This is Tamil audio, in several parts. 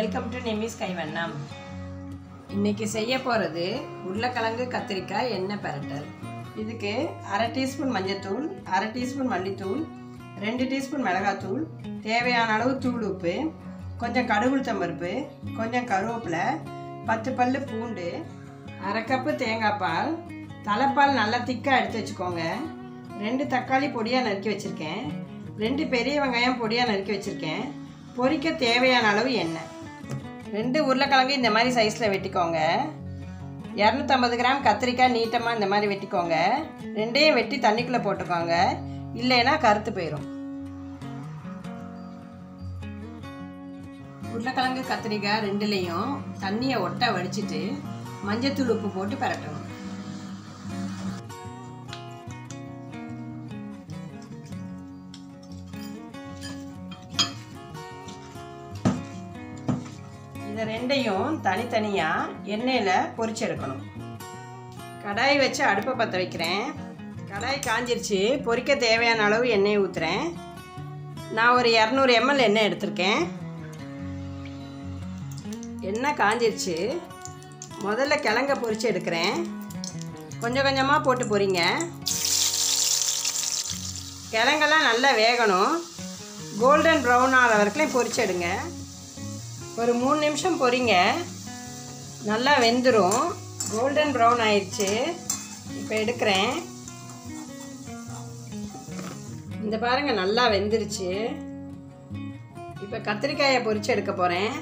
வெல்கம் டு நிமிஸ் கைவண்ணம் இன்னைக்கு செய்ய போகிறது உருளைக்கிழங்கு கத்திரிக்காய் எண்ணெய் பரட்டல் இதுக்கு அரை டீஸ்பூன் மஞ்சத்தூள் அரை டீஸ்பூன் மல்லித்தூள் ரெண்டு டீஸ்பூன் மிளகாத்தூள் தேவையான அளவு தூள் உப்பு கொஞ்சம் கடுகுளுத்தம் பருப்பு கொஞ்சம் கருவேப்பிலை பத்து பல்லு பூண்டு அரை கப்பு தேங்காய் பால் தலைப்பால் நல்லா திக்காக எடுத்து வச்சுக்கோங்க ரெண்டு தக்காளி பொடியாக நறுக்கி வச்சுருக்கேன் ரெண்டு பெரிய வெங்காயம் பொடியாக நறுக்கி வச்சுருக்கேன் பொரிக்க தேவையான அளவு எண்ணெய் ரெண்டு உருளைக்கிழங்கு இந்த மாதிரி சைஸில் வெட்டிக்கோங்க இரநூத்தம்பது கிராம் கத்திரிக்காய் நீட்டமாக இந்த மாதிரி வெட்டிக்கோங்க ரெண்டையும் வெட்டி தண்ணிக்குள்ளே போட்டுக்கோங்க இல்லைன்னா கருத்து போயிடும் உருளைக்கிழங்கு கத்திரிக்காய் ரெண்டுலேயும் தண்ணியை ஒட்ட வடிச்சிட்டு மஞ்சத்தூள் உப்பு போட்டு பரட்டணும் இதை ரெண்டையும் தனித்தனியாக எண்ணெயில் பொரிச்செடுக்கணும் கடாய் வச்சு அடுப்பை பற்ற வைக்கிறேன் கடாய் காஞ்சிருச்சு பொரிக்க தேவையான அளவு எண்ணெய் ஊற்றுறேன் நான் ஒரு இரநூறு எம்எல் எண்ணெய் எடுத்திருக்கேன் எண்ணெய் காஞ்சிருச்சு முதல்ல கிழங்க பொரிச்சு எடுக்கிறேன் கொஞ்சம் கொஞ்சமாக போட்டு பொரிங்க கிழங்கெல்லாம் நல்லா வேகணும் கோல்டன் ப்ரௌன் ஆகிற வரைக்கும் பொரிச்சு எடுங்க ஒரு மூணு நிமிஷம் பொரிங்க நல்லா வெந்துடும் கோல்டன் ப்ரௌன் ஆயிடுச்சு இப்போ எடுக்கிறேன் இந்த பாருங்க நல்லா வெந்துருச்சு இப்போ கத்திரிக்காயை பொரிச்சு எடுக்க போகிறேன்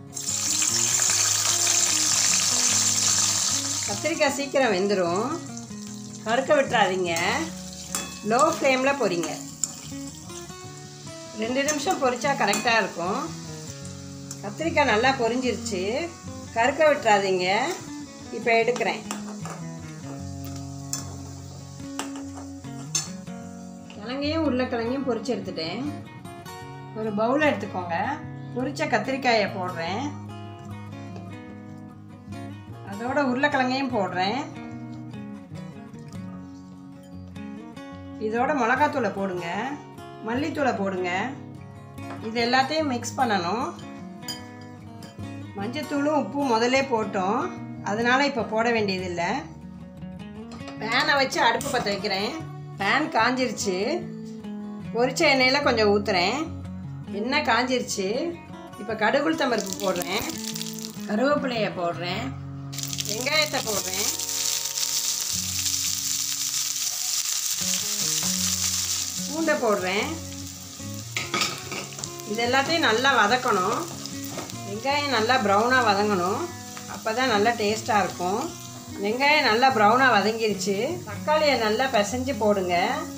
கத்திரிக்காய் சீக்கிரம் வெந்துடும் கருக்க விட்டுறாதீங்க லோ ஃப்ளேமில் பொரிங்க ரெண்டு நிமிஷம் பொரிச்சா கரெக்டாக இருக்கும் கத்திரிக்காய் நல்லா பொரிஞ்சிருச்சு கருக்க விட்டுறாதீங்க இப்போ எடுக்கிறேன் கிழங்கையும் உருளைக்கிழங்கையும் பொரிச்சு எடுத்துட்டேன் ஒரு பவுல் எடுத்துக்கோங்க பொரிச்ச கத்திரிக்காயை போடுறேன் அதோட உருளைக்கிழங்கையும் போடுறேன் இதோட மிளகாத்தூளை போடுங்க மல்லித்தூளை போடுங்க இது எல்லாத்தையும் மிக்ஸ் பண்ணணும் மஞ்சத்தூளும் உப்பும் முதல்ல போட்டோம் அதனால இப்போ போட வேண்டியதில்லை பேனை வச்சு அடுப்பு பற்ற வைக்கிறேன் பேன் காஞ்சிருச்சு பொரிச்ச எண்ணெயில் கொஞ்சம் ஊற்றுறேன் எண்ணெய் காஞ்சிருச்சு இப்போ கடுகுளுத்தம் பருப்பு போடுறேன் கருவேப்பிலையை போடுறேன் வெங்காயத்தை போடுறேன் பூண்டை போடுறேன் இது எல்லாத்தையும் நல்லா வதக்கணும் வெங்காயம் நல்லா ப்ரௌனாக வதங்கணும் அப்போ தான் நல்லா டேஸ்ட்டாக இருக்கும் வெங்காயம் நல்லா ப்ரௌனாக வதங்கிருச்சு தக்காளியை நல்லா பிசைஞ்சு போடுங்க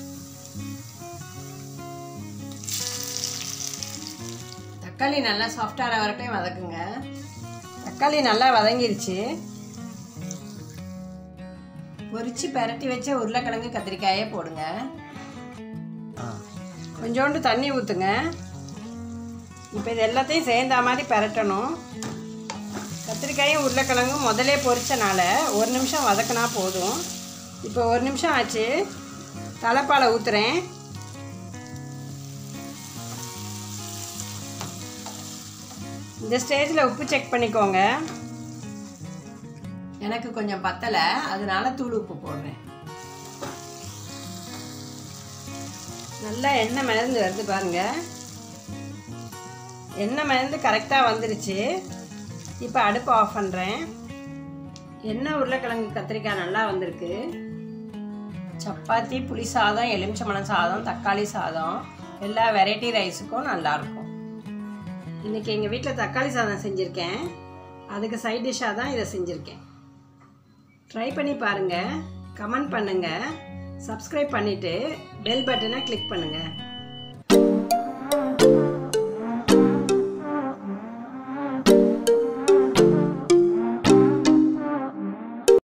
தக்காளி நல்லா சாஃப்டாகிற வரைக்கும் வதக்குங்க தக்காளி நல்லா வதங்கிருச்சு பொரிச்சு பரட்டி வச்ச உருளைக்கிழங்கு கத்திரிக்காயே போடுங்க கொஞ்சோண்டு தண்ணி ஊற்றுங்க இப்போ இது எல்லாத்தையும் சேர்ந்த மாதிரி பரட்டணும் கத்திரிக்காயும் உருளைக்கிழங்கும் முதலே பொரிச்சனால ஒரு நிமிஷம் வதக்கினா போதும் இப்போ ஒரு நிமிஷம் ஆச்சு தலைப்பாலை ஊற்றுறேன் இந்த ஸ்டேஜில் உப்பு செக் பண்ணிக்கோங்க எனக்கு கொஞ்சம் பத்தலை அதனால தூள் உப்பு போடுறேன் நல்லா எண்ணெய் மிளந்து வருது பாருங்க எண்ணெய் மிளந்து கரெக்டாக வந்துருச்சு இப்போ அடுப்பு ஆஃப் பண்ணுறேன் எண்ணெய் உருளைக்கிழங்கு கத்திரிக்காய் நல்லா வந்திருக்கு சப்பாத்தி புளி சாதம் எலுமிச்சம்பழம் சாதம் தக்காளி சாதம் எல்லா வெரைட்டி ரைஸுக்கும் நல்லாயிருக்கும் இன்றைக்கி எங்கள் வீட்டில் தக்காளி சாதம் செஞ்சுருக்கேன் அதுக்கு சைட் டிஷ்ஷாக தான் இதை செஞ்சுருக்கேன் ட்ரை பண்ணி பாருங்கள் கமெண்ட் பண்ணுங்கள் சப்ஸ்கிரைப் பண்ணிவிட்டு பெல் பட்டனை கிளிக் பண்ணுங்கள்